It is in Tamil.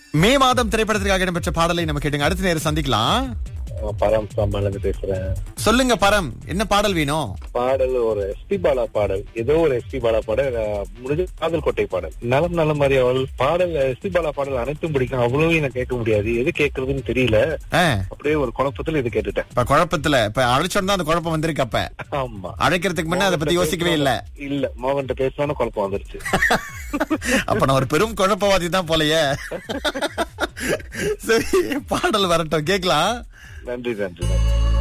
மே மாதம் திரைப்படத்திற்காக இடம்பெற்ற பாடலை நம்ம கேட்டுங்க அடுத்த நேரம் சந்திக்கலாம் பரம் சாம்பாலேருந்து பேசுறேன் சொல்லுங்க பரம் என்ன பாடல் வேணும் பாடல் ஒரு எஸ்பி பாலா பாடல் ஏதோ ஒரு எஸ்பி பாலா பாடல் அஹ், முடிஞ்ச காதல் கோட்டை பாடல் நலம் நலம் மாதிரி அவள் பாடல் எஸ்பி பாலா பாடல் அனைத்தும் பிடிக்கும் அவ்வளவு எனக்கு கேட்க முடியாது எது கேட்கறதுன்னு தெரியல ஆ, அப்படியே ஒரு குழப்பத்துல இது கேட்டுட்டேன் இப்ப குழப்பத்துல இப்ப அழைச்சோன்னு தான் அந்த குழப்பம் வந்திருக்கு அப்ப ஆமா அழைக்கிறதுக்கு முன்ன அதை பத்தி யோசிக்கவே இல்ல இல்ல மோகன்ட்ட பேசணும்னு குழப்பம் வந்துருச்சு அப்ப நான் ஒரு பெரும் குழப்பவாதி தான் போலயே சரி பாடல் வரட்டும் கேக்கலாம் நன்றி நன்றி நன்றி